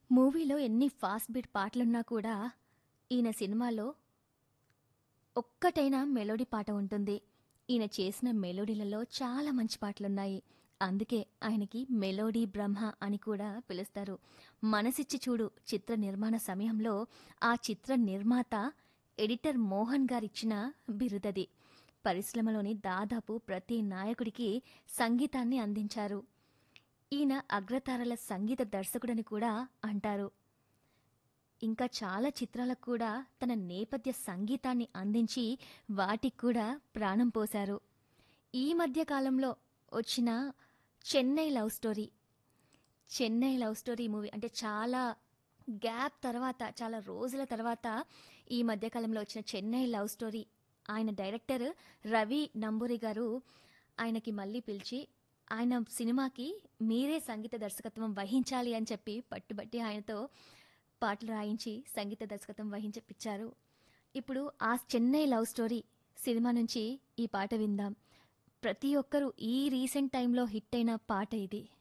మూవీలో ఎన్ని fast beat పాటలున్నా కూడా ఈయన సినిమాలో ఒక్కటైనా మెలోడీ పాట ఉంటుంది ఈయన చేసిన మెలోడీలలో చాలా మంచి పాటలున్నాయి అందుకే ఆయనకి మెలోడీ బ్రహ్మ అని కూడా పిలుస్తారు మనసిచ్చి చూడు చిత్ర నిర్మాణ సమయంలో ఆ చిత్ర నిర్మాత ఎడిటర్ మోహన్ గారిచ్చిన బిరుదది పరిశ్రమలోని దాదాపు ప్రతి నాయకుడికి సంగీతాన్ని అందించారు ఈయన అగ్రతారల సంగీత దర్శకుడని కూడా అంటారు ఇంకా చాలా చిత్రాలకు కూడా తన నేపథ్య సంగీతాన్ని అందించి వాటికి కూడా ప్రాణం పోశారు ఈ మధ్య కాలంలో వచ్చిన Chennai love story Chennai love story movie అంటే చాలా గ్యాప్ తర్వాత చాలా రోజుల తర్వాత ఈ మధ్యకాలంలో వచ్చిన చెన్నై లవ్ స్టోరీ ఆయన డైరెక్టర్ రవి నంబూరి గారు ఆయనకి మళ్ళీ పిలిచి ఆయన సినిమాకి మీరే సంగీత దర్శకత్వం వహించాలి అని చెప్పి పట్టుబట్టి ఆయనతో పాటలు రాయించి సంగీత దర్శకత్వం వహించిపించారు ఇప్పుడు ఆ చెన్నై లవ్ స్టోరీ సినిమా నుంచి ఈ పాట విందాం ప్రతి ఒక్కరూ ఈ రీసెంట్ టైంలో హిట్ అయిన పాట ఇది